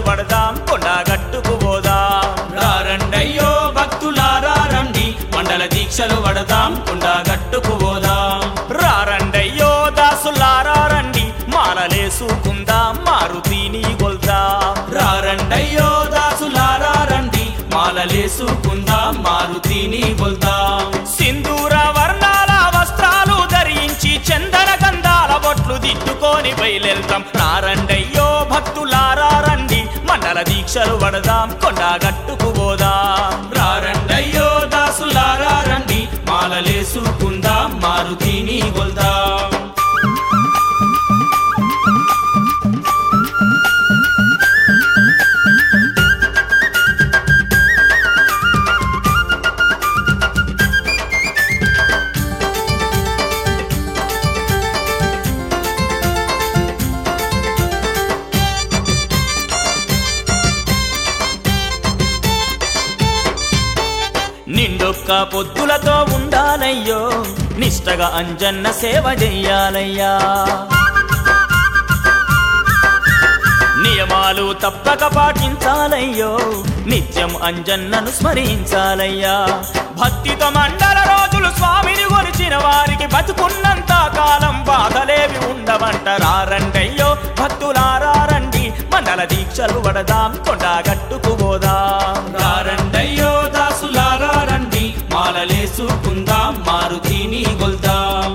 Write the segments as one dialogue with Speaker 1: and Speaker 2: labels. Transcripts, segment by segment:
Speaker 1: పడదాం కొండగట్టుకు పోదాం
Speaker 2: రారండయ్యో భక్తులారా రండి మండల దీక్షలు పడదాం కొండగట్టుకు పోదాం
Speaker 1: రారండయ్యో దాసులారా రండి మాలలేసుకుందాం మారుతిని గొల్దాం
Speaker 2: రారండయ్యో దాసులారా రండి మాలలేసుకుందాం మారుతిని గొల్దాం
Speaker 1: సింధూర వర్ణాల వస్త్రాలు ధరించి చందన గంధాల బొట్లు దిట్టుకొని బయలుదేళ్తాం రారండయ్యో భక్తులారా రండి మండల దీక్షలు పడదాం కొండగట్టుకు పోదాం
Speaker 2: రారండయ్యో దాసులారా రండి మాలలేసుకుందాం మారుతిని గొల్దాం
Speaker 1: నిండొక్క పొద్దులతో ఉండాలయ్యో నిష్టగా అంజన్న సేవ చెయ్యాలయ్యా నియమాలు తప్పక పాటించాలయ్యో నిత్యం అంజన్నను స్మరించాలయ్యా భక్తితో మండల రోజులు స్వామిని కొలిచిన వారికి బతుకున్నంత కాలం బాధలేవి ఉండవంట రారండయ్యో భక్తులారా రండి మండల దీక్షలు పడదాం కొండగట్టుకు పోదాం
Speaker 2: రారండయ్యో దాసులారా రండి మాలలేసుకుందాం మారుతిని గొల్దాం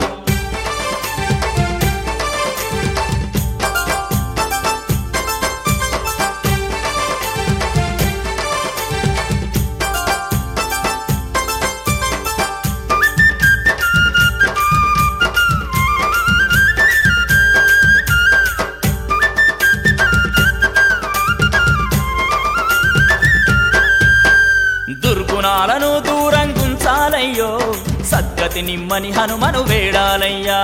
Speaker 1: దుర్గుణాలను దూరం గుంచాలయ్యో సద్గతి నిమ్మని హనుమను వేడాలయ్యా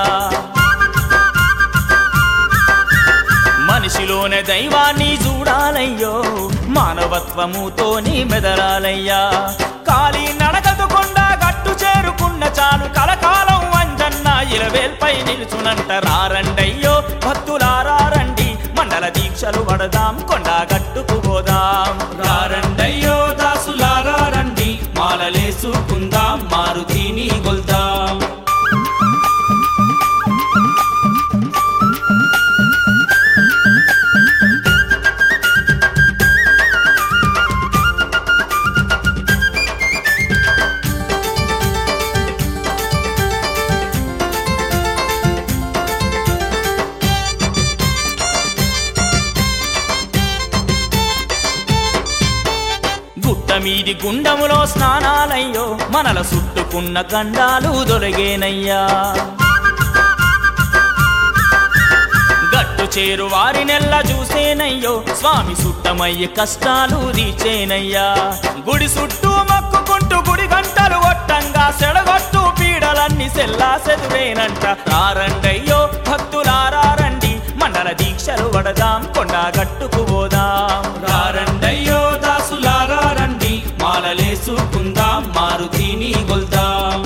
Speaker 1: మనిషిలోనే దైవాన్ని చూడాలయ్యో మానవత్వముతో నీ మెదలాలయ్యా కాలి నడకదు కొండ గట్టు చేరుకున్న చాలు కలకాలం వంజన్న ఇలవేల్పై నిలుచునంట రారండయ్యో భక్తులారా రండి మండల దీక్షలు పడదాం కొండ గట్టుకు పోదాం
Speaker 2: రారండయ్యో దాసులారా రండి మాలలేసుకుందాం మారుతిని గొల్దాం
Speaker 1: గుట్ట మీది గుండములో స్నానాలయ్యో మనల చుట్టుకున్న గండాలు దొరిగేనయ్యా గట్టు చేరు వారి నెల్ల చూసేనయ్యో స్వామి సుట్టమయ్యే కష్టాలు తీచేనయ్యా గుడి చుట్టూ మొక్కుకుంటూ గుడి గంటలు కొట్టంగా సెడగొట్టు పీడలన్నీ సెల్లా సెదువేనంట రారండయ్యో భక్తులారా రండి మండల దీక్షలు పడదాం కొండ గట్టుకు పోదాం
Speaker 2: రారండయ్యో దాసులారా రండి మాలలేసుకుందాం మారుతిని గొల్దాం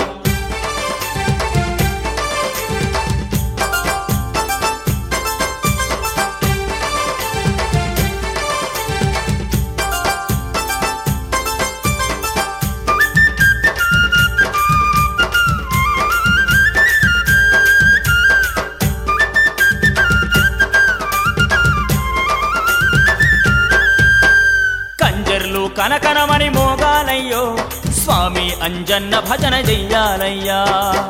Speaker 1: కంజర్లు కనకనమని మోగాలయ్యో స్వామి అంజన్న భజన చెయ్యాలయ్యా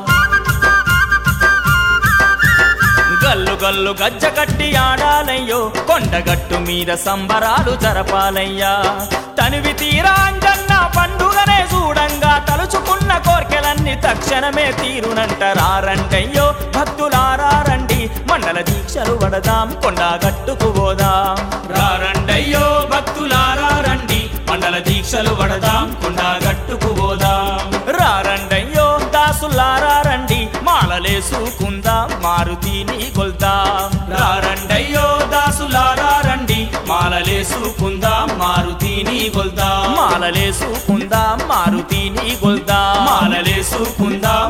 Speaker 1: గల్లు గల్లు గజ్జ కట్టి ఆడాలయ్యో కొండగట్టు మీద సంబరాలు జరపాలయ్యా తనివి తీరా అంజన్న పండుగనే చూడంగా తలుచుకున్న కోర్కెలన్నీ తక్షణమే తీరునంట రారంటయ్యో భక్తులారా రండి మండల దీక్షలు పడదాం కొండగట్టుకు పోదాం
Speaker 2: రారండయ్యో భక్తులారా రండి మండల దీక్షలు పడదాం కొండగట్టుకు పోదాం
Speaker 1: రారండయ్యో దాసులారా రండి మాలలేసుకుందాం మారుతిని కొల్దాం
Speaker 2: రారండయ్యో దాసులారా రండి మాలలేసుకుందాం మారుతిని గొల్దాం
Speaker 1: మాలలేసుకుందాం మారుతిని కొల్దాం
Speaker 2: మాలలేసుకుందాం